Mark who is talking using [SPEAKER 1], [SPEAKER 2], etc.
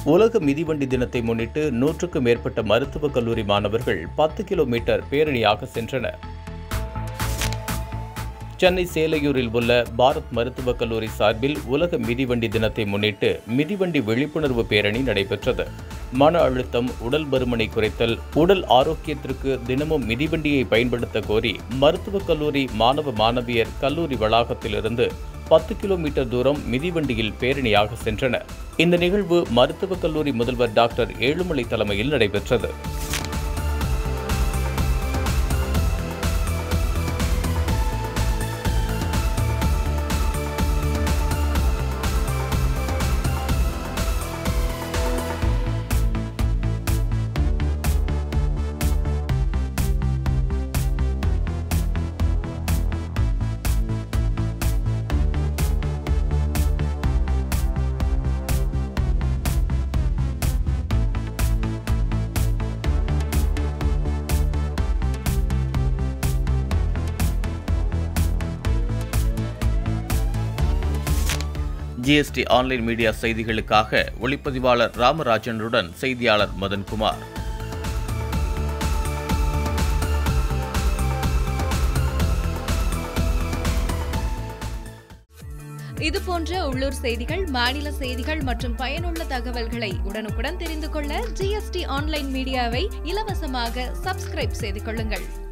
[SPEAKER 1] உலக மிதிவண்டி தினத்தை முன்னிட்டு நூற்றுக்கும் மேற்பட்ட மருத்துவக் கல்லூரி மாணவர்கள் பத்து கிலோமீட்டர் பேரணியாக சென்றனர் சென்னை சேலையூரில் உள்ள பாரத் மருத்துவக் கல்லூரி சார்பில் உலக மிதிவண்டி தினத்தை முன்னிட்டு மிதிவண்டி விழிப்புணர்வு பேரணி நடைபெற்றது மன அழுத்தம் உடல் பருமனை குறைத்தல் உடல் ஆரோக்கியத்திற்கு தினமும் மிதிவண்டியை பயன்படுத்த கோரி மருத்துவக் கல்லூரி மாணவ மாணவியர் கல்லூரி வளாகத்திலிருந்து பத்து கிலோமீட்டர் தூரம் மிதிவண்டியில் பேரணியாக சென்றனர் இந்த நிகழ்வு மருத்துவக் கல்லூரி முதல்வர் டாக்டர் ஏழுமலை தலைமையில் நடைபெற்றது ஜிஎஸ்டி ஆன்லைன் மீடியா செய்திகளுக்காக ஒளிப்பதிவாளர் ராமராஜனுடன் செய்தியாளர் மதன்குமார்
[SPEAKER 2] இது போன்ற உள்ளூர் செய்திகள் மாநில செய்திகள் மற்றும் பயனுள்ள தகவல்களை உடனுக்குடன் தெரிந்து கொள்ள ஜிஎஸ்டி ஆன்லைன் மீடியாவை இலவசமாக சப்ஸ்கிரைப் செய்து கொள்ளுங்கள்